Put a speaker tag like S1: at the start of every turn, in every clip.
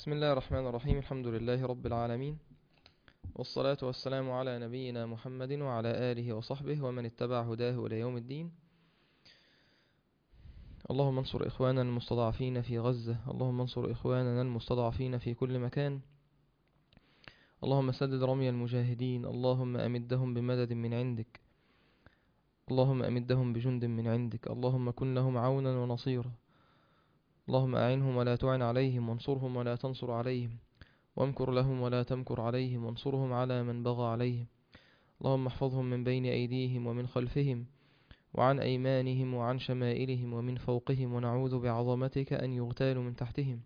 S1: بسم الله الرحمن الرحيم الحمد لله رب العالمين والصلاة والسلام على نبينا محمد وعلى آله وصحبه ومن اتبع هداه إلى يوم الدين اللهم انصر إخواننا المستضعفين في غزة اللهم انصر إخواننا المستضعفين في كل مكان اللهم سدد رمي المجاهدين اللهم أمدهم بمدد من عندك اللهم أمدهم بجند من عندك اللهم كن لهم عونا ونصيرا اللهم أعنهم ولا تعن عليهم وانصرهم ولا تنصر عليهم وامكر لهم ولا تمكر عليهم وانصرهم على من بغى عليهم اللهم احفظهم من بين أيديهم ومن خلفهم وعن أيمانهم وعن شمائلهم ومن فوقهم ونعوذ بعظمتك أن يغتالوا من تحتهم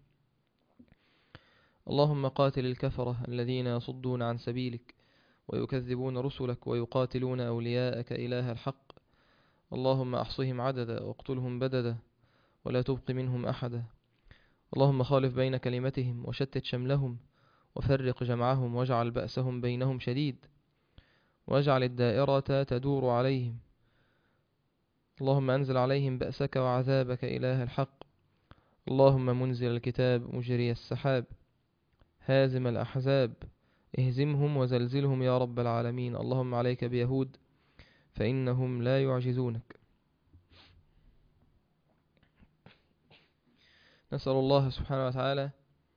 S1: اللهم قاتل الكفرة الذين يصدون عن سبيلك ويكذبون رسلك ويقاتلون أولياءك إله الحق اللهم أحصهم عددا واقتلهم بددا ولا تبق منهم أحدا اللهم خالف بين كلمتهم وشتت شملهم وفرق جمعهم واجعل بأسهم بينهم شديد واجعل الدائرة تدور عليهم اللهم أنزل عليهم بأسك وعذابك إله الحق اللهم منزل الكتاب مجري السحاب هازم الأحزاب اهزمهم وزلزلهم يا رب العالمين اللهم عليك بيهود فإنهم لا يعجزونك نسأل الله سبحانه وتعالى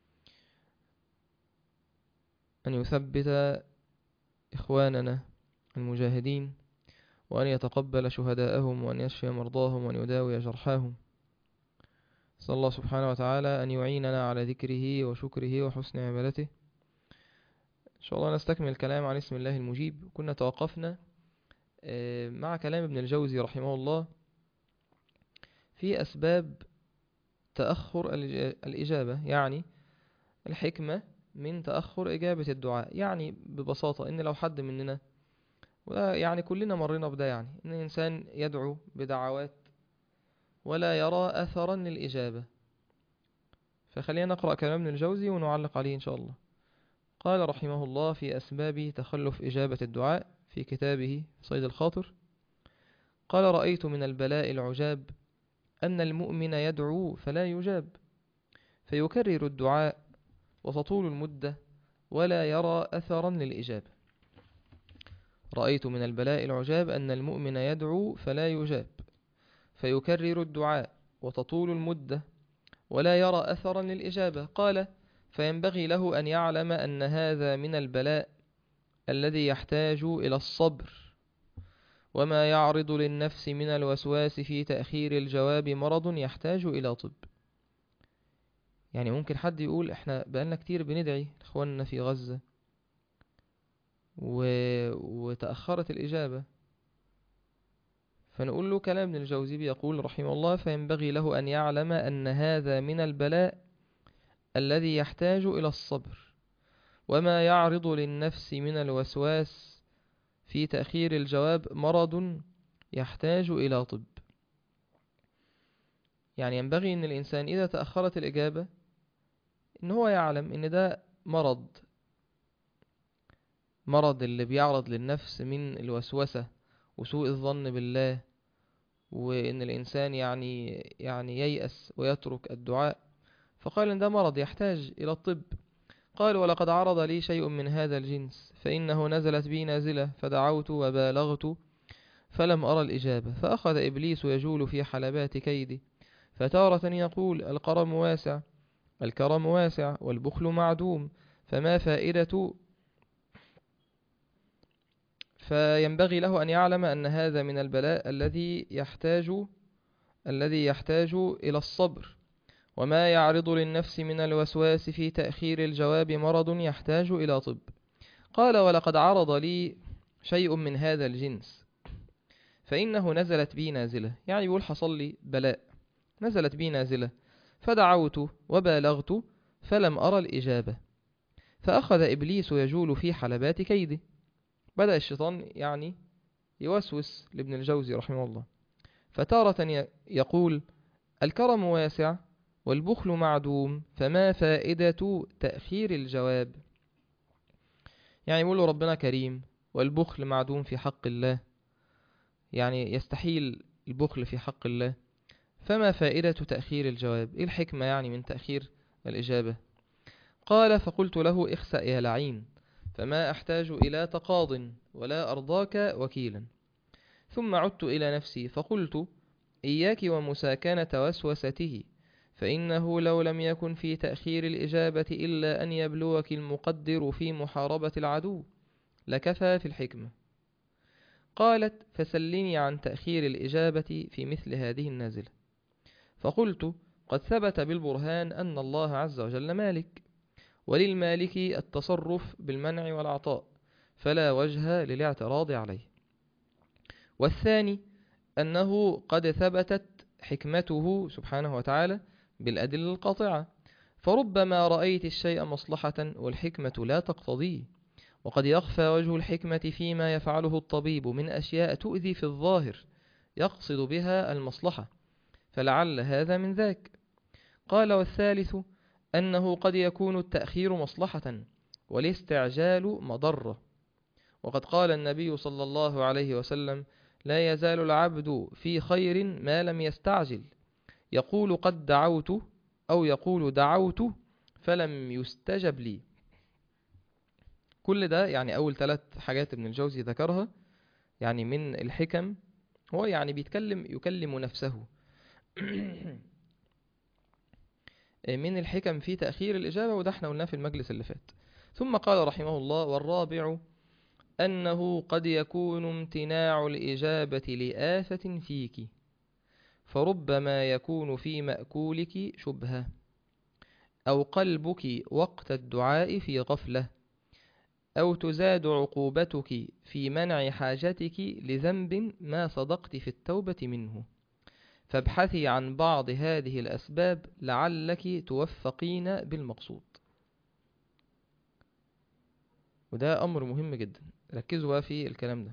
S1: أن يثبت إخواننا المجاهدين وأن يتقبل شهداءهم وأن يشفي مرضاهم وأن يداوي جرحاهم نسأل الله سبحانه وتعالى أن يعيننا على ذكره وشكره وحسن عبادته إن شاء الله نستكمل الكلام عن اسم الله المجيب كنا توقفنا مع كلام ابن الجوزي رحمه الله في أسباب تأخر الإجابة يعني الحكمة من تأخر إجابة الدعاء يعني ببساطة إن لو حد مننا يعني كلنا مرينا بده يعني إن الإنسان يدعو بدعوات ولا يرى أثرا للإجابة فخلينا نقرأ كلام ابن الجوزي ونعلق عليه إن شاء الله قال رحمه الله في أسباب تخلف إجابة الدعاء في كتابه صيد الخاطر قال رأيت من البلاء العجاب أن المؤمن يدعو فلا يجاب فيكرر الدعاء وتطول المدة ولا يرى أثرا للإجابة رأيت من البلاء العجاب أن المؤمن يدعو فلا يجاب فيكرر الدعاء وتطول المدة ولا يرى أثرا للإجابة قال فينبغي له أن يعلم أن هذا من البلاء الذي يحتاج إلى الصبر وما يعرض للنفس من الوسواس في تأخير الجواب مرض يحتاج إلى طب يعني ممكن حد يقول احنا بقالنا كتير بندعي اخواننا في غزة و... وتأخرت الإجابة فنقول له كلام ابن الجوزي بيقول رحمه الله فينبغي له أن يعلم أن هذا من البلاء الذي يحتاج إلى الصبر وما يعرض للنفس من الوسواس في تأخير الجواب مرض يحتاج إلى طب يعني ينبغي أن الإنسان إذا تأخرت الإجابة أن هو يعلم أن ده مرض مرض اللي بيعرض للنفس من الوسوسة وسوء الظن بالله وأن الإنسان يعني يعني ييأس ويترك الدعاء فقال أن ده مرض يحتاج إلى الطب قال ولقد عرض لي شيء من هذا الجنس فإنه نزلت بي نازلة فدعوت وبالغت فلم أرى الإجابة فأخذ إبليس يجول في حلبات كيدي فتارة يقول القرم واسع الكرم واسع والبخل معدوم فما فائدة فينبغي له أن يعلم أن هذا من البلاء الذي يحتاج الذي يحتاج إلى الصبر وما يعرض للنفس من الوسواس في تأخير الجواب مرض يحتاج إلى طب قال ولقد عرض لي شيء من هذا الجنس فإنه نزلت بي نازلة يعني يقول حصل لي بلاء نزلت بي نازلة فدعوت وبالغت فلم أرى الإجابة فأخذ إبليس يجول في حلبات كيده بدأ الشيطان يعني يوسوس لابن الجوزي رحمه الله فتارة يقول الكرم واسع والبخل معدوم فما فائدة تأخير الجواب يعني يقول له ربنا كريم والبخل معدوم في حق الله يعني يستحيل البخل في حق الله فما فائدة تأخير الجواب إيه الحكمة يعني من تأخير الإجابة قال فقلت له اخسأ يا لعين فما أحتاج إلى تقاض ولا أرضاك وكيلا ثم عدت إلى نفسي فقلت إياك ومساكنة وسوسته فإنه لو لم يكن في تأخير الإجابة إلا أن يبلوك المقدر في محاربة العدو لكفى في الحكمة قالت فسلني عن تأخير الإجابة في مثل هذه النازلة فقلت قد ثبت بالبرهان أن الله عز وجل مالك وللمالك التصرف بالمنع والعطاء فلا وجه للاعتراض عليه والثاني أنه قد ثبتت حكمته سبحانه وتعالى بالأدلة القاطعة فربما رأيت الشيء مصلحة والحكمة لا تقتضيه وقد يخفى وجه الحكمة فيما يفعله الطبيب من أشياء تؤذي في الظاهر يقصد بها المصلحة فلعل هذا من ذاك قال والثالث أنه قد يكون التأخير مصلحة والاستعجال مضرة وقد قال النبي صلى الله عليه وسلم لا يزال العبد في خير ما لم يستعجل يقول قد دعوت أو يقول دعوت فلم يستجب لي كل ده يعني أول ثلاث حاجات ابن الجوزي ذكرها يعني من الحكم هو يعني بيتكلم يكلم نفسه من الحكم في تأخير الإجابة وده احنا قلناه في المجلس اللي فات ثم قال رحمه الله والرابع أنه قد يكون امتناع الإجابة لآفة فيك فربما يكون في مأكولك شبهة أو قلبك وقت الدعاء في غفلة أو تزاد عقوبتك في منع حاجتك لذنب ما صدقت في التوبة منه فابحثي عن بعض هذه الأسباب لعلك توفقين بالمقصود وده أمر مهم جدا ركزوا بقى في الكلام ده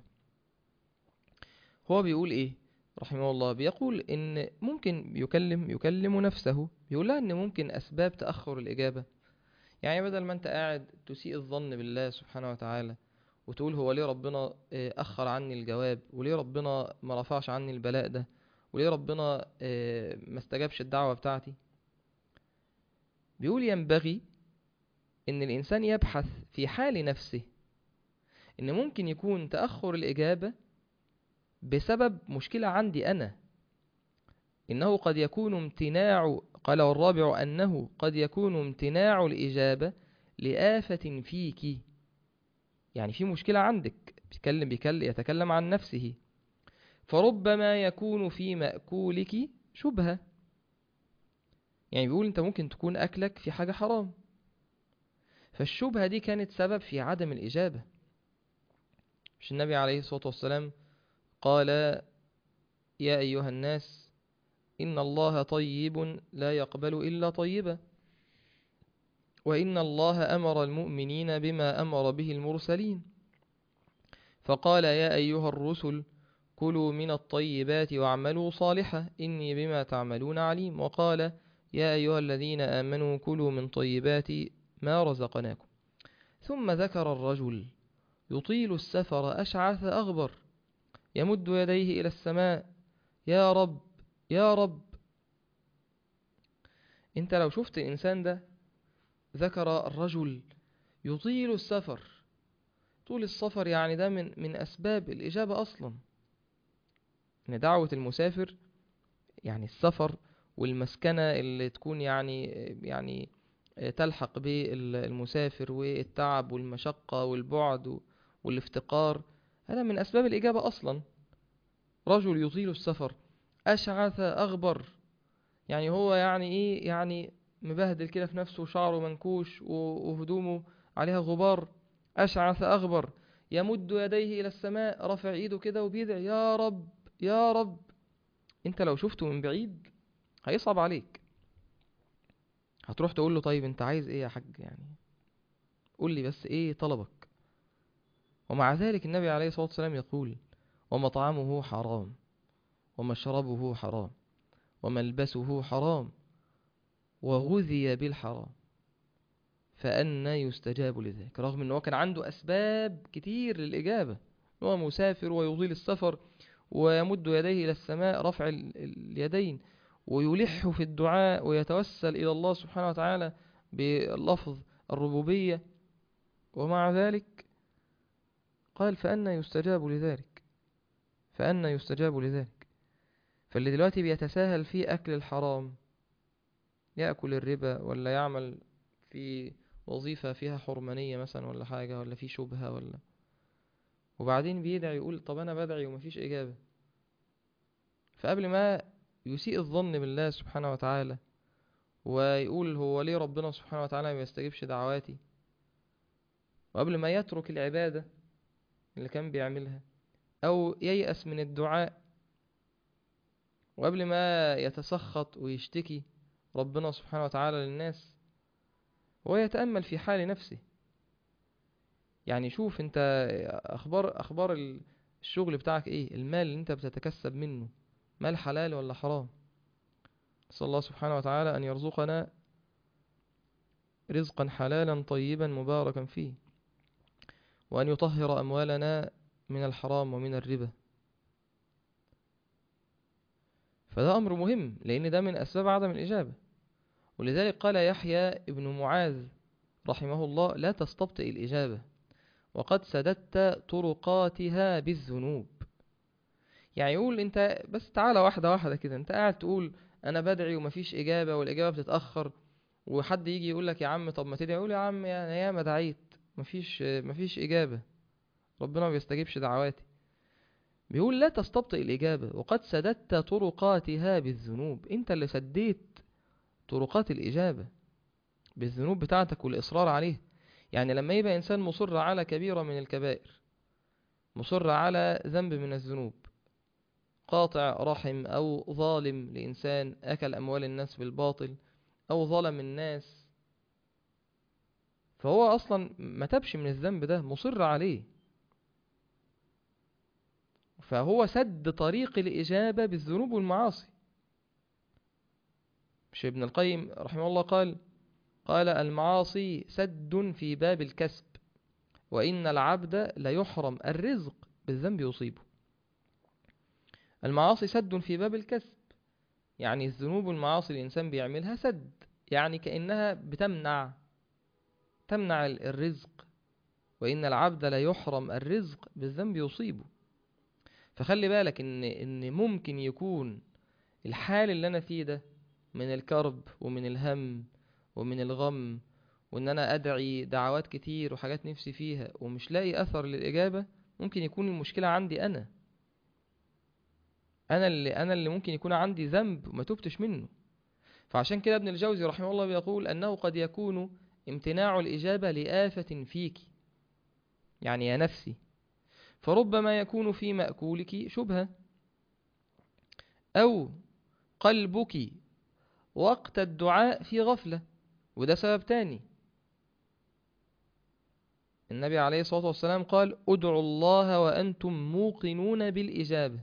S1: هو بيقول إيه رحمه الله بيقول إن ممكن يكلم يكلم نفسه بيقول لها إن ممكن أسباب تأخر الإجابة يعني بدل ما أنت قاعد تسيء الظن بالله سبحانه وتعالى وتقول هو ليه ربنا أخر عني الجواب وليه ربنا ما رفعش عني البلاء ده وليه ربنا ما استجابش الدعوة بتاعتي بيقول ينبغي ان الانسان يبحث في حال نفسه ان ممكن يكون تأخر الإجابة بسبب مشكلة عندي أنا إنه قد يكون امتناع قال والرابع أنه قد يكون امتناع الإجابة لآفة فيك يعني في مشكلة عندك بيتكلم بيكلم يتكلم عن نفسه فربما يكون في مأكولك شبهة يعني بيقول انت ممكن تكون أكلك في حاجة حرام فالشبهة دي كانت سبب في عدم الإجابة مش النبي عليه الصلاة والسلام قال يا أيها الناس إن الله طيب لا يقبل إلا طيبا وإن الله أمر المؤمنين بما أمر به المرسلين فقال يا أيها الرسل كلوا من الطيبات واعملوا صالحا إني بما تعملون عليم وقال يا أيها الذين آمنوا كلوا من طيبات ما رزقناكم ثم ذكر الرجل يطيل السفر أشعث أغبر يمد يديه إلى السماء يا رب يا رب انت لو شفت الإنسان ده ذكر الرجل يطيل السفر طول السفر يعني ده من, من أسباب الإجابة أصلا إن دعوة المسافر يعني السفر والمسكنة اللي تكون يعني يعني تلحق بالمسافر والتعب والمشقة والبعد والافتقار هذا من أسباب الإجابة أصلا رجل يطيل السفر أشعث أغبر يعني هو يعني إيه يعني مبهدل كده في نفسه شعره منكوش وهدومه عليها غبار أشعث أغبر يمد يديه إلى السماء رفع إيده كده وبيدعي يا رب يا رب انت لو شفته من بعيد هيصعب عليك هتروح تقول له طيب انت عايز ايه يا حاج يعني قول لي بس ايه طلبك ومع ذلك النبي عليه الصلاة والسلام يقول ومطعمه حرام ومشربه حرام وملبسه حرام وغذي بالحرام فأنا يستجاب لذلك رغم أنه كان عنده أسباب كتير للإجابة هو مسافر ويطيل السفر ويمد يديه إلى السماء رفع اليدين ويلح في الدعاء ويتوسل إلى الله سبحانه وتعالى بلفظ الربوبية ومع ذلك قال فأنا يستجاب لذلك فأنا يستجاب لذلك فاللي دلوقتي بيتساهل في أكل الحرام يأكل الربا ولا يعمل في وظيفة فيها حرمانية مثلا ولا حاجة ولا في شبهة ولا وبعدين بيدعي يقول طب أنا بدعي ومفيش إجابة فقبل ما يسيء الظن بالله سبحانه وتعالى ويقول هو ليه ربنا سبحانه وتعالى ما يستجيبش دعواتي وقبل ما يترك العبادة اللي كان بيعملها أو ييأس من الدعاء وقبل ما يتسخط ويشتكي ربنا سبحانه وتعالى للناس هو يتأمل في حال نفسه يعني شوف انت اخبار اخبار الشغل بتاعك ايه المال اللي انت بتتكسب منه مال حلال ولا حرام نسأل الله سبحانه وتعالى أن يرزقنا رزقا حلالا طيبا مباركا فيه وأن يطهر أموالنا من الحرام ومن الربا فده أمر مهم لأن ده من أسباب عدم الإجابة ولذلك قال يحيى ابن معاذ رحمه الله لا تستبطئ الإجابة وقد سددت طرقاتها بالذنوب يعني يقول انت بس تعالى واحدة واحدة كده انت قاعد تقول انا بدعي ومفيش اجابة والاجابة بتتأخر وحد يجي يقول لك يا عم طب ما تدعي يقول يا عم انا ياما دعيت مفيش مفيش اجابة ربنا ما بيستجيبش دعواتي بيقول لا تستبطئ الإجابة وقد سددت طرقاتها بالذنوب انت اللي سديت طرقات الإجابة بالذنوب بتاعتك والإصرار عليه يعني لما يبقى إنسان مصر على كبيرة من الكبائر مصر على ذنب من الذنوب قاطع رحم أو ظالم لإنسان أكل أموال الناس بالباطل أو ظلم الناس فهو أصلا ما تبش من الذنب ده مصر عليه فهو سد طريق الإجابة بالذنوب والمعاصي مش ابن القيم رحمه الله قال قال المعاصي سد في باب الكسب وإن العبد ليحرم الرزق بالذنب يصيبه المعاصي سد في باب الكسب يعني الذنوب والمعاصي الإنسان بيعملها سد يعني كأنها بتمنع تمنع الرزق وإن العبد ليحرم الرزق بالذنب يصيبه فخلي بالك إن, إن ممكن يكون الحال اللي أنا فيه ده من الكرب ومن الهم ومن الغم وإن أنا أدعي دعوات كتير وحاجات نفسي فيها ومش لاقي أثر للإجابة ممكن يكون المشكلة عندي أنا انا اللي انا اللي ممكن يكون عندي ذنب وما تبتش منه فعشان كده ابن الجوزي رحمه الله بيقول انه قد يكون امتناع الاجابه لآفة فيك يعني يا نفسي فربما يكون في مأكولك شبهة أو قلبك وقت الدعاء في غفلة وده سبب تاني النبي عليه الصلاة والسلام قال ادعوا الله وأنتم موقنون بالإجابة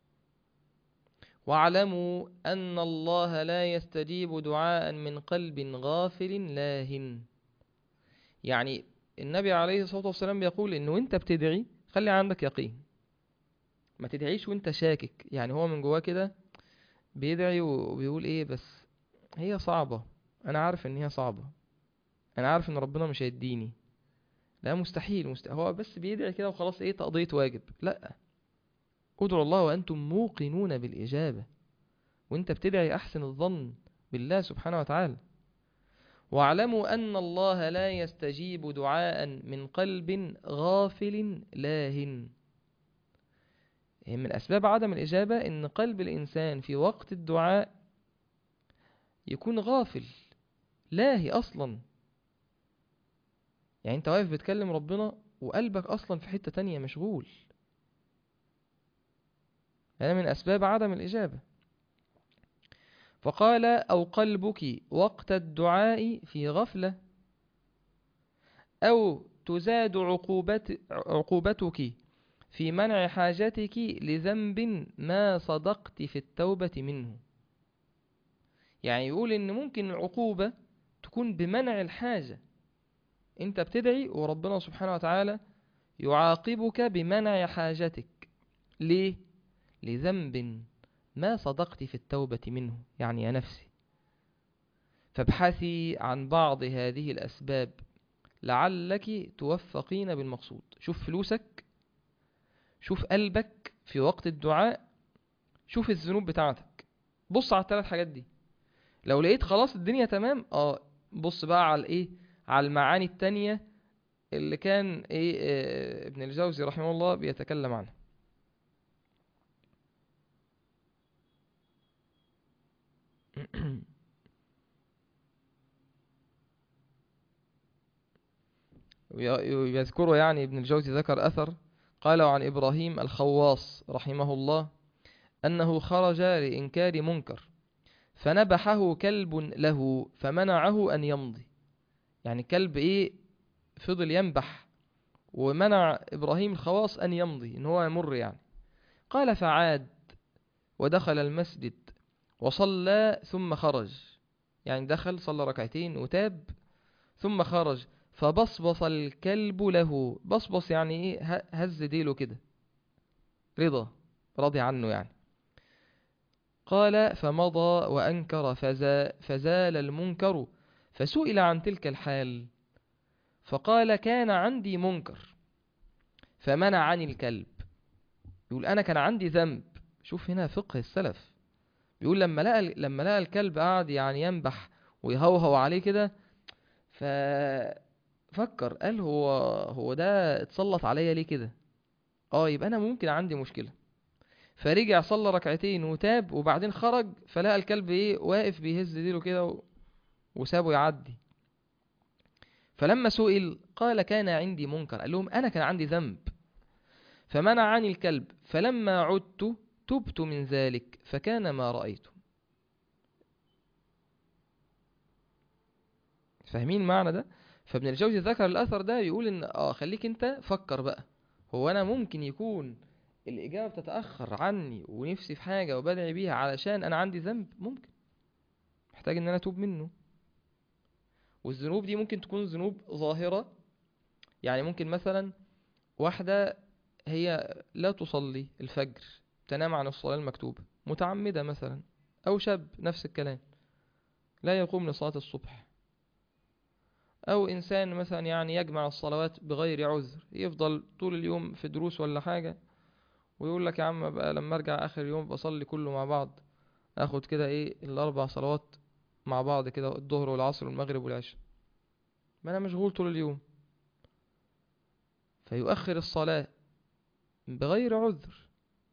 S1: واعلموا أن الله لا يستجيب دعاء من قلب غافل لاهن يعني النبي عليه الصلاة والسلام بيقول إنه أنت بتدعي خلي عندك يقين ما تدعيش وانت شاكك يعني هو من جواه كده بيدعي وبيقول ايه بس هي صعبة انا عارف ان هي صعبة انا عارف ان ربنا مش هيديني لا مستحيل, مستحيل هو بس بيدعي كده وخلاص ايه تقضية واجب لا ادعوا الله وأنتم موقنون بالإجابة وانت بتدعي أحسن الظن بالله سبحانه وتعالى واعلموا أن الله لا يستجيب دعاء من قلب غافل لاهن من أسباب عدم الإجابة أن قلب الإنسان في وقت الدعاء يكون غافل لاهي أصلا يعني أنت واقف بتكلم ربنا وقلبك أصلا في حتة تانية مشغول هذا من أسباب عدم الإجابة فقال أو قلبك وقت الدعاء في غفلة أو تزاد عقوبت عقوبتك في منع حاجتك لذنب ما صدقت في التوبة منه يعني يقول إن ممكن العقوبة تكون بمنع الحاجة أنت بتدعي وربنا سبحانه وتعالى يعاقبك بمنع حاجتك ليه؟ لذنب ما صدقت في التوبة منه يعني يا نفسي فابحثي عن بعض هذه الأسباب لعلك توفقين بالمقصود شوف فلوسك شوف قلبك في وقت الدعاء شوف الذنوب بتاعتك بص على الثلاث حاجات دي لو لقيت خلاص الدنيا تمام اه بص بقى على ايه على المعاني التانية اللي كان ايه آه ابن الجوزي رحمه الله بيتكلم عنها يذكره يعني ابن الجوزي ذكر أثر قال عن إبراهيم الخواص رحمه الله أنه خرج لإنكار منكر فنبحه كلب له فمنعه أن يمضي يعني كلب إيه فضل ينبح ومنع إبراهيم الخواص أن يمضي إن هو يمر يعني قال فعاد ودخل المسجد وصلى ثم خرج يعني دخل صلى ركعتين وتاب ثم خرج فبصبص الكلب له بصبص يعني ايه هز ديله كده رضا راضي عنه يعني قال فمضى وأنكر فزا فزال المنكر فسئل عن تلك الحال فقال كان عندي منكر فمنعني الكلب يقول أنا كان عندي ذنب شوف هنا فقه السلف بيقول لما لقى لما لقى الكلب قاعد يعني ينبح ويهوهو عليه كده ففكر قال هو هو ده اتسلط عليا ليه كده اه يبقى انا ممكن عندي مشكله فرجع صلى ركعتين وتاب وبعدين خرج فلقى الكلب ايه واقف بيهز ديله كده و... وسابه يعدي فلما سئل قال كان عندي منكر قال لهم انا كان عندي ذنب فمنعني الكلب فلما عدت تبت من ذلك فكان ما رأيته فاهمين معنى ده فابن الجوزي ذكر الأثر ده يقول إن آه خليك أنت فكر بقى هو أنا ممكن يكون الإجابة بتتأخر عني ونفسي في حاجة وبدعي بيها علشان أنا عندي ذنب ممكن محتاج إن أنا أتوب منه والذنوب دي ممكن تكون ذنوب ظاهرة يعني ممكن مثلا واحدة هي لا تصلي الفجر تنام عن الصلاة المكتوبة متعمدة مثلا أو شاب نفس الكلام لا يقوم لصلاة الصبح أو إنسان مثلا يعني يجمع الصلوات بغير عذر يفضل طول اليوم في دروس ولا حاجة ويقول لك يا عم بقى لما أرجع آخر يوم بصلي كله مع بعض أخد كده إيه الأربع صلوات مع بعض كده الظهر والعصر والمغرب والعشاء ما أنا مشغول طول اليوم فيؤخر الصلاة بغير عذر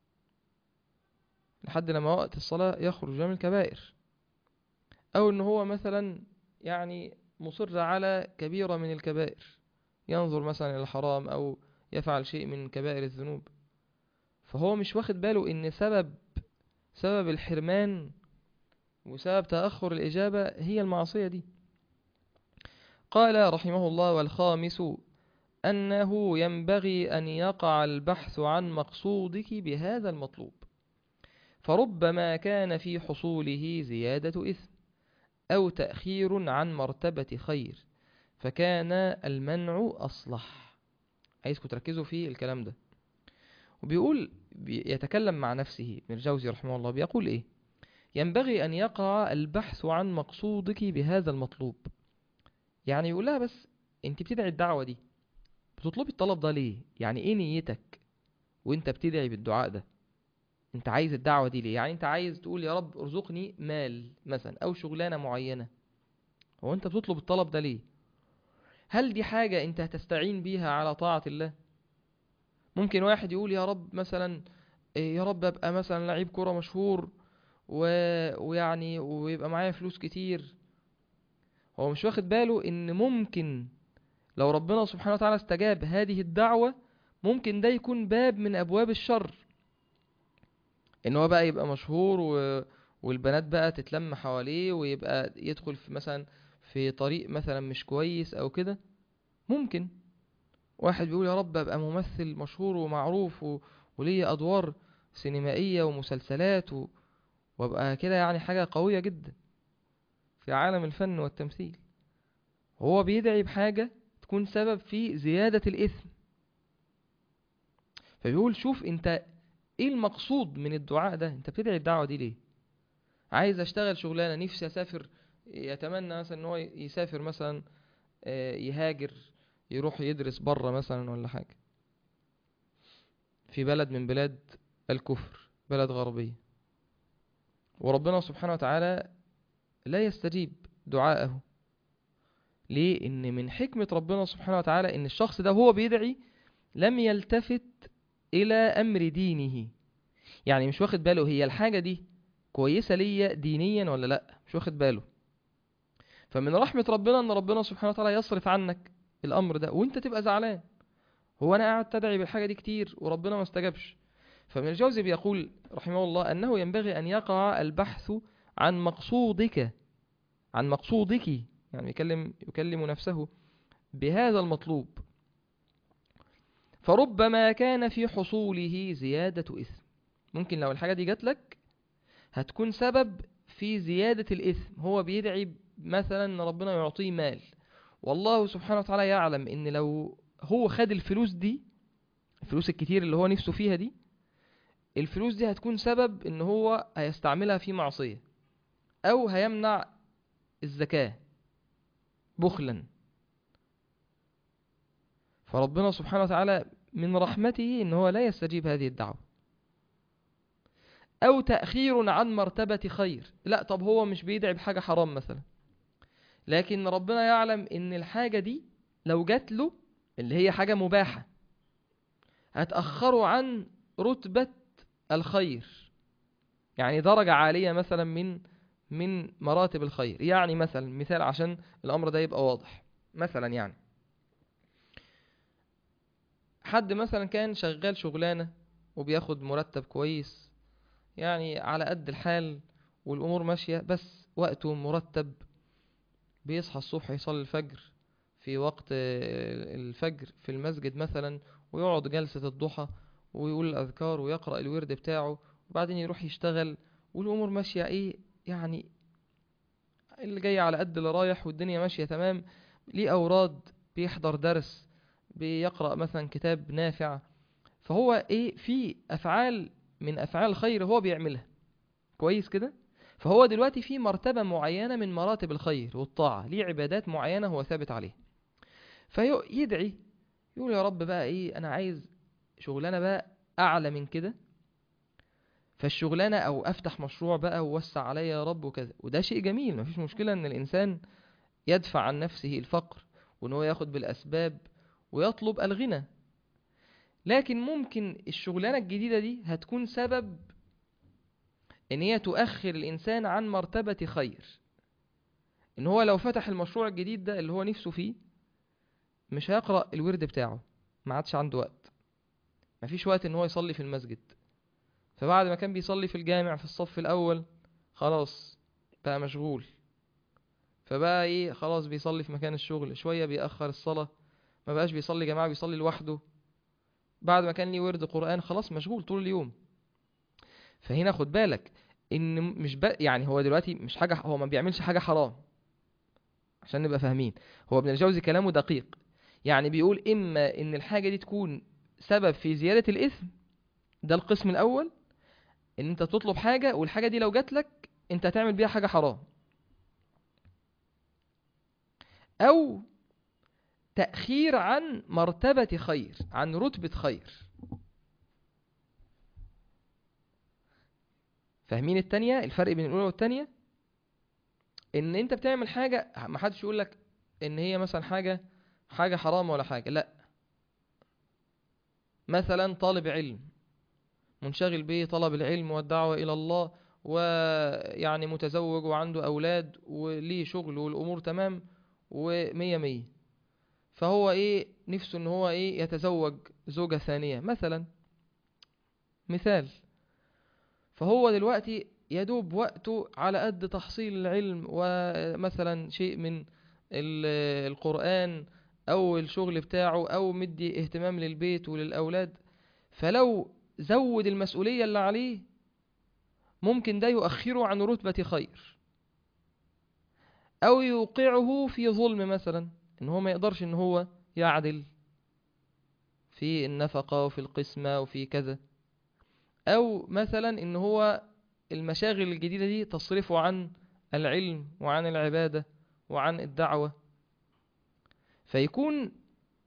S1: لحد لما وقت الصلاة يخرج من الكبائر أو إن هو مثلا يعني مصر على كبيرة من الكبائر ينظر مثلا إلى الحرام أو يفعل شيء من كبائر الذنوب فهو مش واخد باله إن سبب سبب الحرمان وسبب تأخر الإجابة هي المعصية دي قال رحمه الله والخامس أنه ينبغي أن يقع البحث عن مقصودك بهذا المطلوب فربما كان في حصوله زيادة إثم أو تأخير عن مرتبة خير فكان المنع أصلح عايزكم تركزوا في الكلام ده وبيقول يتكلم مع نفسه ابن الجوزي رحمه الله بيقول إيه ينبغي أن يقع البحث عن مقصودك بهذا المطلوب يعني يقول لها بس انت بتدعي الدعوة دي بتطلبي الطلب ده ليه يعني ايه نيتك وانت بتدعي بالدعاء ده انت عايز الدعوة دي ليه يعني انت عايز تقول يا رب ارزقني مال مثلا او شغلانة معينة هو انت بتطلب الطلب ده ليه هل دي حاجة انت هتستعين بيها على طاعة الله ممكن واحد يقول يا رب مثلا يا رب ابقى مثلا لعيب كرة مشهور و... ويعني ويبقى معايا فلوس كتير هو مش واخد باله ان ممكن لو ربنا سبحانه وتعالى استجاب هذه الدعوة ممكن ده يكون باب من ابواب الشر ان هو بقى يبقى مشهور و... والبنات بقى تتلم حواليه ويبقى يدخل في مثلا في طريق مثلا مش كويس او كده ممكن واحد بيقول يا رب ابقى ممثل مشهور ومعروف و... وليا ادوار سينمائية ومسلسلات و... وابقى كده يعني حاجة قوية جدا في عالم الفن والتمثيل هو بيدعي بحاجة تكون سبب في زيادة الإثم فبيقول شوف انت ايه المقصود من الدعاء ده انت بتدعي الدعوة دي ليه عايز اشتغل شغلانة نفسي اسافر يتمنى مثلا ان هو يسافر مثلا يهاجر يروح يدرس بره مثلا ولا حاجة في بلد من بلاد الكفر بلد غربية وربنا سبحانه وتعالى لا يستجيب دعاءه ليه ان من حكمة ربنا سبحانه وتعالى ان الشخص ده وهو بيدعي لم يلتفت الى امر دينه يعني مش واخد باله هي الحاجة دي كويسة ليا دينيا ولا لا مش واخد باله فمن رحمة ربنا ان ربنا سبحانه وتعالى يصرف عنك الامر ده وانت تبقى زعلان هو انا قاعد تدعي بالحاجة دي كتير وربنا ما استجابش فمن الجوزي بيقول رحمه الله انه ينبغي ان يقع البحث عن مقصودك عن مقصودك يعني يكلم يكلم نفسه بهذا المطلوب فربما كان في حصوله زيادة إثم ممكن لو الحاجة دي جات لك هتكون سبب في زيادة الإثم هو بيدعي مثلا ان ربنا يعطيه مال والله سبحانه وتعالى يعلم ان لو هو خد الفلوس دي الفلوس الكتير اللي هو نفسه فيها دي الفلوس دي هتكون سبب ان هو هيستعملها في معصية او هيمنع الزكاة بخلا فربنا سبحانه وتعالى من رحمته ان هو لا يستجيب هذه الدعوة او تأخير عن مرتبة خير لا طب هو مش بيدعي بحاجة حرام مثلا لكن ربنا يعلم ان الحاجة دي لو جات له اللي هي حاجة مباحة هتأخره عن رتبة الخير يعني درجة عالية مثلا من من مراتب الخير يعني مثلا مثال عشان الأمر ده يبقى واضح مثلا يعني حد مثلا كان شغال شغلانة وبياخد مرتب كويس يعني على قد الحال والأمور ماشية بس وقته مرتب بيصحى الصبح يصلي الفجر في وقت الفجر في المسجد مثلا ويقعد جلسة الضحى ويقول الأذكار ويقرأ الورد بتاعه وبعدين يروح يشتغل والأمور ماشية إيه يعني اللي جاي على قد اللي رايح والدنيا ماشية تمام ليه أوراد بيحضر درس بيقرأ مثلا كتاب نافع فهو إيه في أفعال من أفعال الخير هو بيعملها كويس كده فهو دلوقتي في مرتبة معينة من مراتب الخير والطاعة ليه عبادات معينة هو ثابت عليها فيدعي يقول يا رب بقى ايه انا عايز شغلانة بقى اعلى من كده فالشغلانة او افتح مشروع بقى ووسع عليا يا رب وكذا وده شيء جميل مفيش مشكلة ان الانسان يدفع عن نفسه الفقر وان هو ياخد بالاسباب ويطلب الغنى لكن ممكن الشغلانة الجديدة دي هتكون سبب ان هي تؤخر الانسان عن مرتبة خير ان هو لو فتح المشروع الجديد ده اللي هو نفسه فيه مش هيقرأ الورد بتاعه ما عادش عنده وقت مفيش وقت ان هو يصلي في المسجد فبعد ما كان بيصلي في الجامع في الصف الاول خلاص بقى مشغول فبقى ايه خلاص بيصلي في مكان الشغل شوية بيأخر الصلاة ما بقاش بيصلي جماعة بيصلي لوحده بعد ما كان ليه ورد قرآن خلاص مشغول طول اليوم فهنا خد بالك ان مش ب... يعني هو دلوقتي مش حاجة هو ما بيعملش حاجة حرام عشان نبقى فاهمين هو ابن الجوزي كلامه دقيق يعني بيقول اما ان الحاجة دي تكون سبب في زيادة الاثم ده القسم الاول ان انت تطلب حاجة والحاجة دي لو جات لك انت هتعمل بيها حاجة حرام او تأخير عن مرتبة خير عن رتبة خير فاهمين التانية الفرق بين الأولى والتانية ان انت بتعمل حاجة ما حدش يقول لك ان هي مثلا حاجة حاجة حرام ولا حاجة لا مثلا طالب علم منشغل به طلب العلم والدعوة إلى الله ويعني متزوج وعنده أولاد وليه شغل والأمور تمام ومية مية فهو إيه نفسه إن هو إيه يتزوج زوجة ثانية مثلا مثال فهو دلوقتي يدوب وقته على قد تحصيل العلم ومثلا شيء من القرآن أو الشغل بتاعه أو مدي اهتمام للبيت وللأولاد فلو زود المسؤولية اللي عليه ممكن ده يؤخره عن رتبة خير أو يوقعه في ظلم مثلا إن هو ما يقدرش إن هو يعدل في النفقة وفي القسمة وفي كذا أو مثلا إن هو المشاغل الجديدة دي تصرفه عن العلم وعن العبادة وعن الدعوة فيكون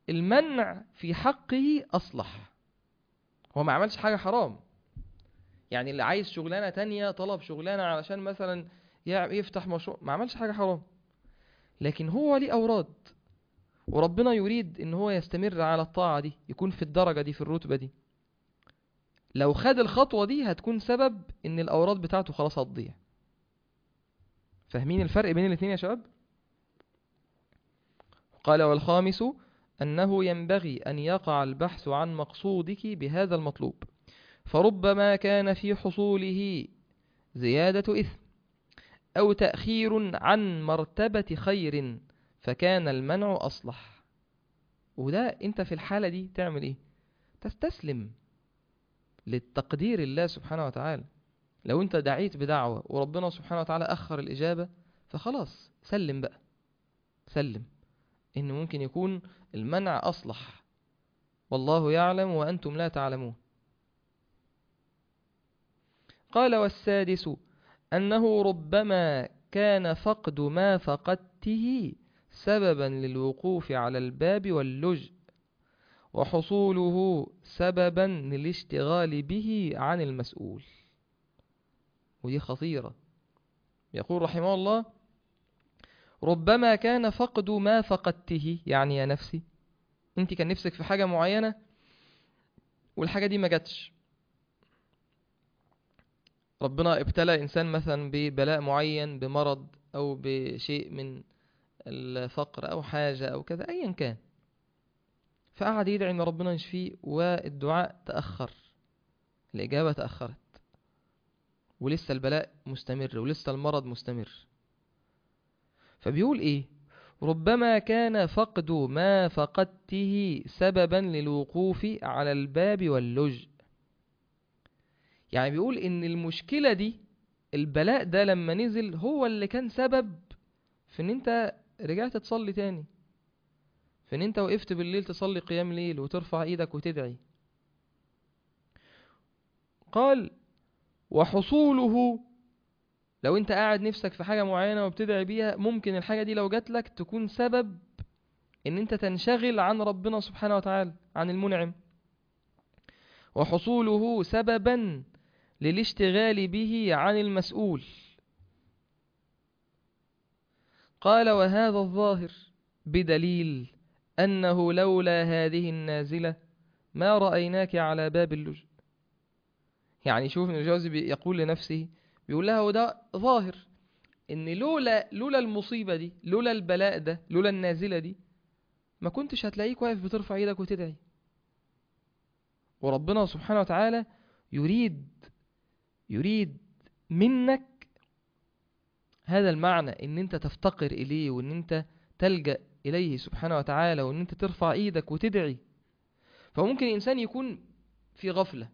S1: المنع في حقه أصلح هو ما عملش حاجة حرام يعني اللي عايز شغلانة تانية طلب شغلانة علشان مثلا يع- يفتح مشروع ما عملش حاجة حرام لكن هو ليه أوراد وربنا يريد ان هو يستمر على الطاعة دي يكون في الدرجة دي في الرتبة دي لو خد الخطوة دي هتكون سبب ان الأوراد بتاعته خلاص هتضيع فاهمين الفرق بين الاتنين يا شباب قال والخامس أنه ينبغي أن يقع البحث عن مقصودك بهذا المطلوب فربما كان في حصوله زيادة إثم أو تأخير عن مرتبة خير فكان المنع أصلح وده أنت في الحالة دي تعمل إيه تستسلم للتقدير الله سبحانه وتعالى لو أنت دعيت بدعوة وربنا سبحانه وتعالى أخر الإجابة فخلاص سلم بقى سلم إن ممكن يكون المنع أصلح والله يعلم وأنتم لا تعلمون قال والسادس أنه ربما كان فقد ما فقدته سببا للوقوف على الباب واللجء وحصوله سببا للاشتغال به عن المسؤول ودي خطيرة يقول رحمه الله ربما كان فقد ما فقدته يعني يا نفسي انت كان نفسك في حاجة معينة والحاجة دي ما جاتش ربنا ابتلى إنسان مثلا ببلاء معين بمرض أو بشيء من الفقر أو حاجة أو كذا أيا كان فقعد يدعي إن ربنا يشفيه والدعاء تأخر الإجابة تأخرت ولسه البلاء مستمر ولسه المرض مستمر فبيقول إيه ربما كان فقد ما فقدته سببا للوقوف على الباب واللجء يعني بيقول ان المشكلة دي البلاء ده لما نزل هو اللي كان سبب في ان انت رجعت تصلي تاني في ان انت وقفت بالليل تصلي قيام ليل وترفع ايدك وتدعي قال وحصوله لو انت قاعد نفسك في حاجة معينة وبتدعي بيها ممكن الحاجة دي لو جات لك تكون سبب ان انت تنشغل عن ربنا سبحانه وتعالى عن المنعم وحصوله سببا للاشتغال به عن المسؤول قال وهذا الظاهر بدليل أنه لولا هذه النازلة ما رأيناك على باب اللجء يعني شوف ابن الجوزي بي- يقول لنفسه بيقول لها وده ظاهر ان لولا لولا المصيبة دي لولا البلاء ده لولا النازلة دي ما كنتش هتلاقيك واقف بترفع ايدك وتدعي وربنا سبحانه وتعالى يريد يريد منك هذا المعنى ان انت تفتقر اليه وان انت تلجأ اليه سبحانه وتعالى وان انت ترفع ايدك وتدعي فممكن الانسان يكون في غفلة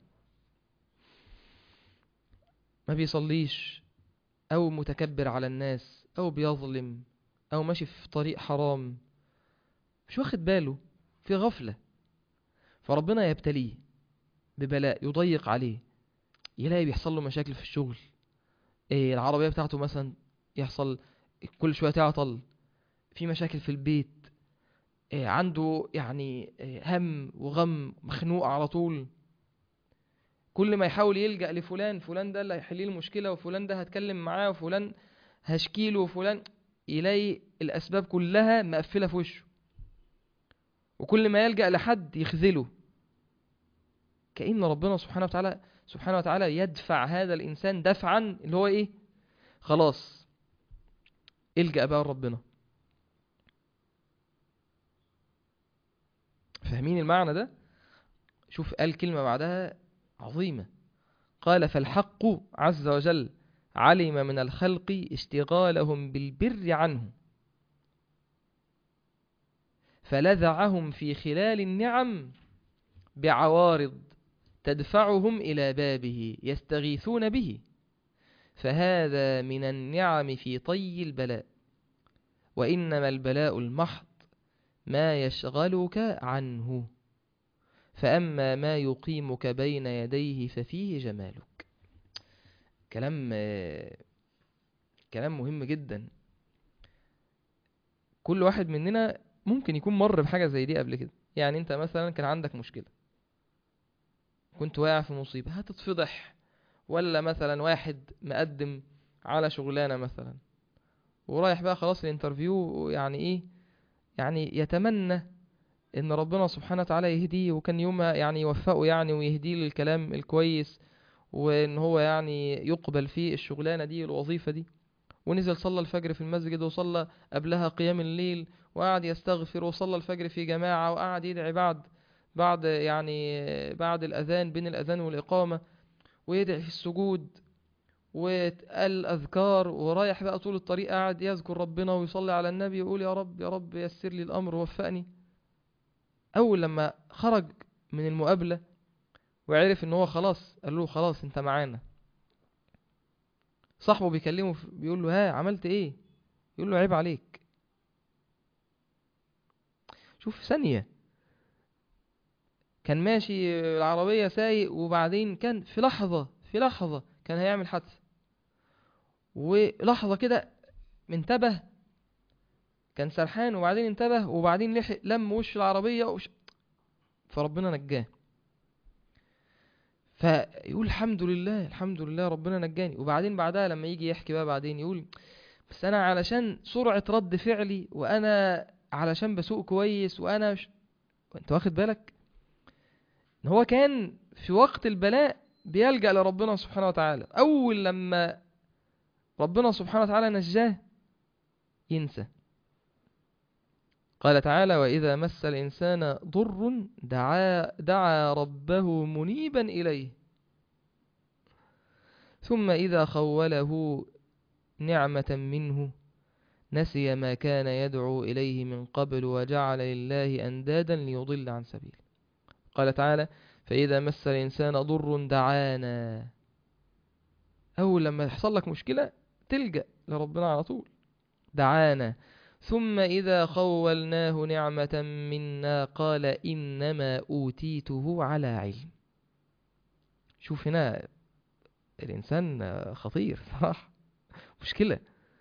S1: ما بيصليش او متكبر على الناس او بيظلم او ماشي في طريق حرام مش واخد باله في غفلة فربنا يبتليه ببلاء يضيق عليه يلاقي بيحصل له مشاكل في الشغل إيه العربية بتاعته مثلا يحصل كل شوية تعطل في مشاكل في البيت إيه عنده يعني إيه هم وغم مخنوق على طول كل ما يحاول يلجأ لفلان فلان ده اللي هيحل لي المشكلة وفلان ده هتكلم معاه وفلان هشكيله وفلان يلاقي الأسباب كلها مقفلة في وشه وكل ما يلجأ لحد يخذله كأن ربنا سبحانه وتعالى سبحانه وتعالى يدفع هذا الإنسان دفعا اللي هو إيه خلاص الجأ بقى لربنا فاهمين المعنى ده شوف قال كلمة بعدها عظيمة قال فالحق عز وجل علم من الخلق اشتغالهم بالبر عنه فلذعهم في خلال النعم بعوارض تدفعهم إلى بابه يستغيثون به فهذا من النعم في طي البلاء وإنما البلاء المحض ما يشغلك عنه فأما ما يقيمك بين يديه ففيه جمالك كلام كلام مهم جدا كل واحد مننا ممكن يكون مر بحاجة زي دي قبل كده يعني انت مثلا كان عندك مشكلة كنت واقع في مصيبة هتتفضح ولا مثلا واحد مقدم على شغلانة مثلا ورايح بقى خلاص الانترفيو يعني ايه يعني يتمنى ان ربنا سبحانه وتعالى يهديه وكان يوم يعني يوفقه يعني ويهديه للكلام الكويس وان هو يعني يقبل فيه الشغلانة دي الوظيفة دي ونزل صلى الفجر في المسجد وصلى قبلها قيام الليل وقعد يستغفر وصلى الفجر في جماعة وقعد يدعي بعد بعد يعني بعد الأذان بين الأذان والإقامة ويدعي في السجود وقال أذكار ورايح بقى طول الطريق قاعد يذكر ربنا ويصلي على النبي ويقول يا رب يا رب يسر لي الأمر ووفقني أول لما خرج من المقابلة وعرف إن هو خلاص قال له خلاص أنت معانا صاحبه بيكلمه بيقول له ها عملت إيه يقول له عيب عليك شوف ثانية كان ماشي العربية سايق وبعدين كان في لحظة في لحظة كان هيعمل حادثة ولحظة كده انتبه كان سرحان وبعدين انتبه وبعدين لحق لم وش العربية وش فربنا نجاه فيقول الحمد لله الحمد لله ربنا نجاني وبعدين بعدها لما يجي يحكي بقى بعدين يقول بس انا علشان سرعة رد فعلي وانا علشان بسوق كويس وانا مش انت واخد بالك ان هو كان في وقت البلاء بيلجأ لربنا سبحانه وتعالى اول لما ربنا سبحانه وتعالى نجاه ينسى قال تعالى وإذا مس الإنسان ضر دعا, دعا ربه منيبا إليه ثم إذا خوله نعمة منه نسي ما كان يدعو إليه من قبل وجعل لله أندادا ليضل عن سبيله قال تعالى فإذا مس الإنسان ضر دعانا أول لما يحصل لك مشكلة تلجأ لربنا على طول دعانا ثم إذا خولناه نعمة منا قال إنما أوتيته على علم شوف هنا الإنسان خطير صح مشكلة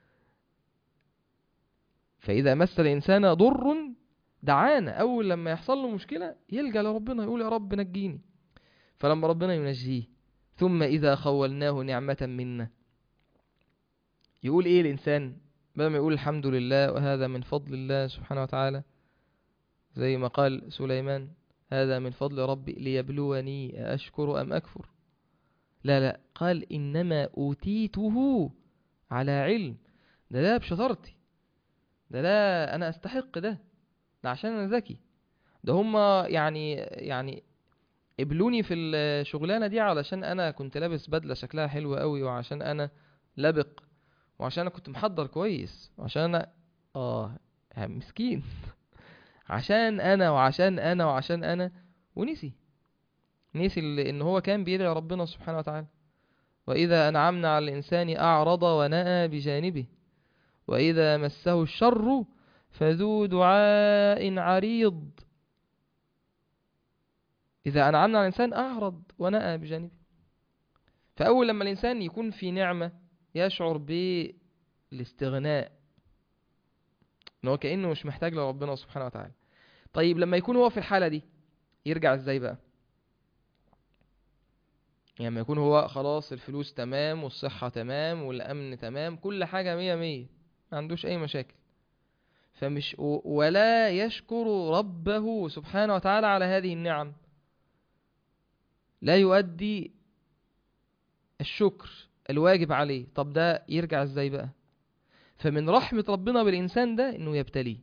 S1: فإذا مس الإنسان ضر دعانا أول لما يحصل له مشكلة يلجأ لربنا يقول يا رب نجيني فلما ربنا ينجيه ثم إذا خولناه نعمة منا يقول إيه الإنسان بدل ما يقول الحمد لله وهذا من فضل الله سبحانه وتعالى زي ما قال سليمان هذا من فضل ربي ليبلوني أشكر أم أكفر لا لا قال إنما أوتيته على علم ده لا بشطارتي ده لا أنا أستحق ده ده عشان أنا ذكي ده هما يعني يعني قبلوني في الشغلانة دي علشان أنا كنت لابس بدلة شكلها حلو قوي وعشان أنا لبق وعشان انا كنت محضر كويس وعشان انا اه مسكين عشان انا وعشان انا وعشان انا ونسي نسي ان هو كان بيدعي ربنا سبحانه وتعالى واذا انعمنا على الانسان اعرض ونأى بجانبه واذا مسه الشر فذو دعاء عريض اذا انعمنا على الانسان اعرض ونأى بجانبه فاول لما الانسان يكون في نعمه يشعر بالاستغناء ان هو كأنه مش محتاج لربنا سبحانه وتعالى طيب لما يكون هو في الحالة دي يرجع ازاي بقى يعني لما يكون هو خلاص الفلوس تمام والصحة تمام والأمن تمام كل حاجة مية مية ما عندوش أي مشاكل فمش ولا يشكر ربه سبحانه وتعالى على هذه النعم لا يؤدي الشكر الواجب عليه طب ده يرجع ازاي بقى فمن رحمة ربنا بالإنسان ده إنه يبتليه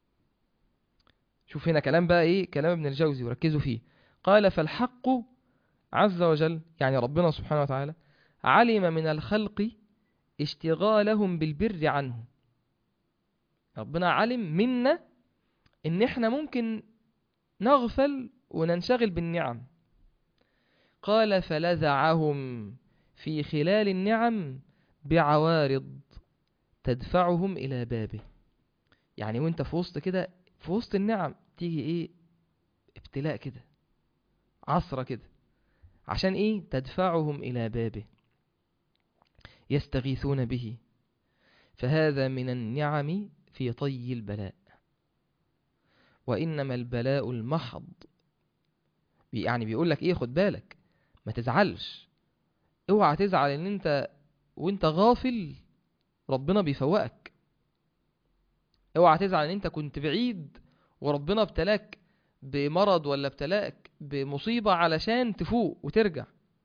S1: شوف هنا كلام بقى إيه كلام ابن الجوزي وركزوا فيه قال فالحق عز وجل يعني ربنا سبحانه وتعالى علم من الخلق اشتغالهم بالبر عنه ربنا علم منا إن إحنا ممكن نغفل وننشغل بالنعم قال فلذعهم في خلال النعم بعوارض تدفعهم إلى بابه يعني وانت في وسط كده في وسط النعم تيجي ايه ابتلاء كده عصرة كده عشان ايه تدفعهم إلى بابه يستغيثون به فهذا من النعم في طي البلاء وإنما البلاء المحض بي- يعني بيقول لك ايه خد بالك ما تزعلش اوعى تزعل ان انت وانت غافل ربنا بيفوقك اوعى تزعل ان انت كنت بعيد وربنا ابتلاك بمرض ولا ابتلاك بمصيبة علشان تفوق وترجع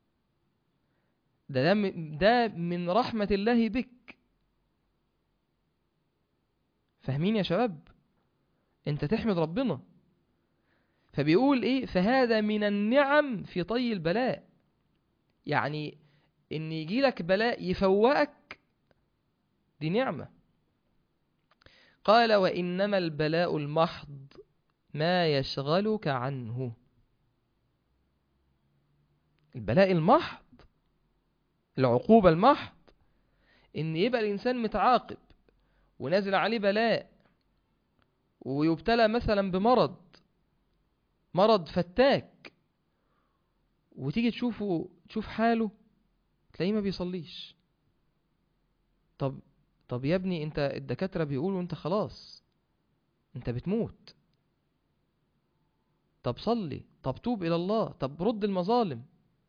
S1: ده ده من- ده من رحمة الله بك فاهمين يا شباب انت تحمد ربنا فبيقول ايه فهذا من النعم في طي البلاء يعني ان يجيلك بلاء يفوقك دي نعمة قال وإنما البلاء المحض ما يشغلك عنه البلاء المحض العقوبة المحض ان يبقى الانسان متعاقب ونازل عليه بلاء ويبتلى مثلا بمرض مرض فتاك وتيجي تشوفه تشوف حاله تلاقيه ما بيصليش طب طب يا ابني انت الدكاترة بيقولوا انت خلاص انت بتموت طب صلي طب توب الى الله طب رد المظالم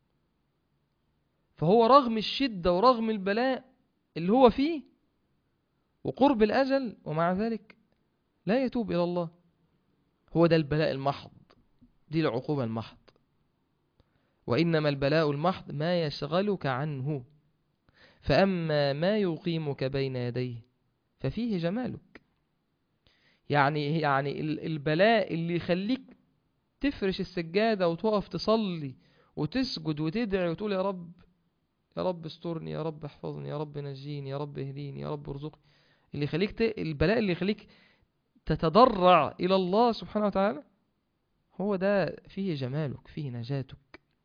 S1: فهو رغم الشدة ورغم البلاء اللي هو فيه وقرب الأجل ومع ذلك لا يتوب إلى الله هو ده البلاء المحض دي العقوبة المحض وإنما البلاء المحض ما يشغلك عنه فأما ما يقيمك بين يديه ففيه جمالك يعني يعني ال- البلاء اللي يخليك تفرش السجادة وتقف تصلي وتسجد وتدعي وتقول يا رب يا رب استرني يا رب احفظني يا رب نجيني يا رب اهديني يا رب ارزقني اللي يخليك ت... البلاء اللي يخليك تتضرع إلى الله سبحانه وتعالى هو ده فيه جمالك فيه نجاتك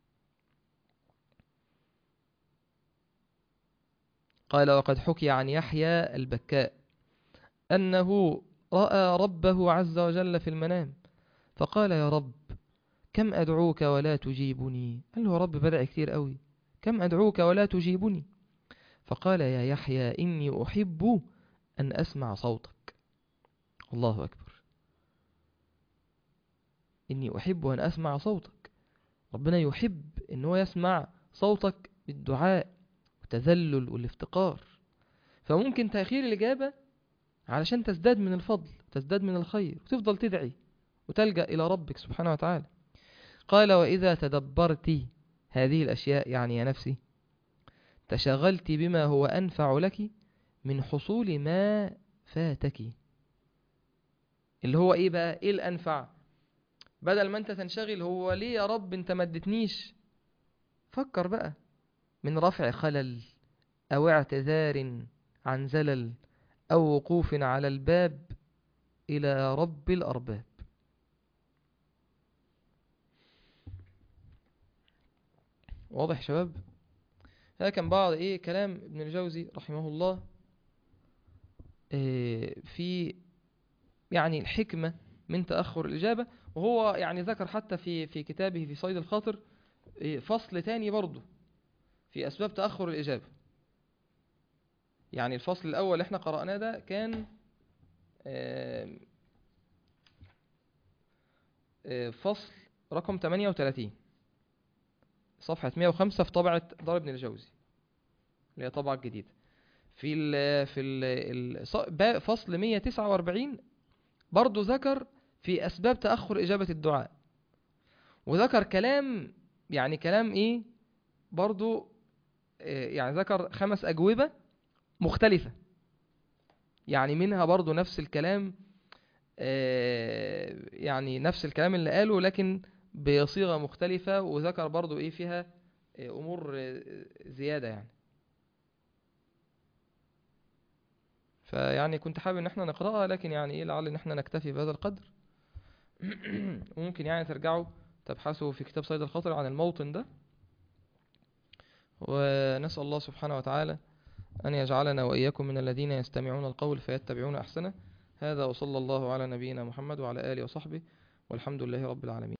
S1: قال وقد حكي عن يحيى البكاء أنه رأى ربه عز وجل في المنام فقال يا رب كم أدعوك ولا تجيبني قال له يا رب بدأ كتير قوي كم أدعوك ولا تجيبني فقال يا يحيى إني أحب أن أسمع صوتك الله أكبر إني أحب أن أسمع صوتك ربنا يحب أن هو يسمع صوتك بالدعاء والتذلل والافتقار فممكن تأخير الإجابة علشان تزداد من الفضل تزداد من الخير وتفضل تدعي وتلجأ إلى ربك سبحانه وتعالى قال وإذا تدبرت هذه الأشياء يعني يا نفسي تشغلت بما هو أنفع لك من حصول ما فاتك اللي هو ايه بقى ايه الانفع بدل ما انت تنشغل هو ليه يا رب انت ما اديتنيش فكر بقى من رفع خلل او اعتذار عن زلل او وقوف على الباب الى رب الارباب واضح يا شباب هذا كان بعض ايه كلام ابن الجوزي رحمه الله إيه في يعني الحكمة من تأخر الإجابة وهو يعني ذكر حتى في في كتابه في صيد الخاطر إيه فصل تاني برضه في أسباب تأخر الإجابة يعني الفصل الأول اللي احنا قرأناه ده كان آم، آه، فصل رقم 38 صفحة 105 في طبعة دار ابن الجوزي اللي هي طبعة جديدة في ال في ال ال- با- فصل 149 برضو ذكر في أسباب تأخر إجابة الدعاء وذكر كلام يعني كلام إيه برضو آه، يعني ذكر خمس أجوبة مختلفة يعني منها برضو نفس الكلام آه، يعني نفس الكلام اللي قاله لكن بصيغة مختلفة وذكر برضو إيه فيها آه، أمور آه، زيادة يعني فيعني كنت حابب ان احنا نقرأها لكن يعني ايه لعل ان احنا نكتفي بهذا القدر وممكن يعني ترجعوا تبحثوا في كتاب صيد الخاطر عن الموطن ده ونسأل الله سبحانه وتعالى أن يجعلنا وإياكم من الذين يستمعون القول فيتبعون أحسنه هذا وصلى الله على نبينا محمد وعلى آله وصحبه والحمد لله رب العالمين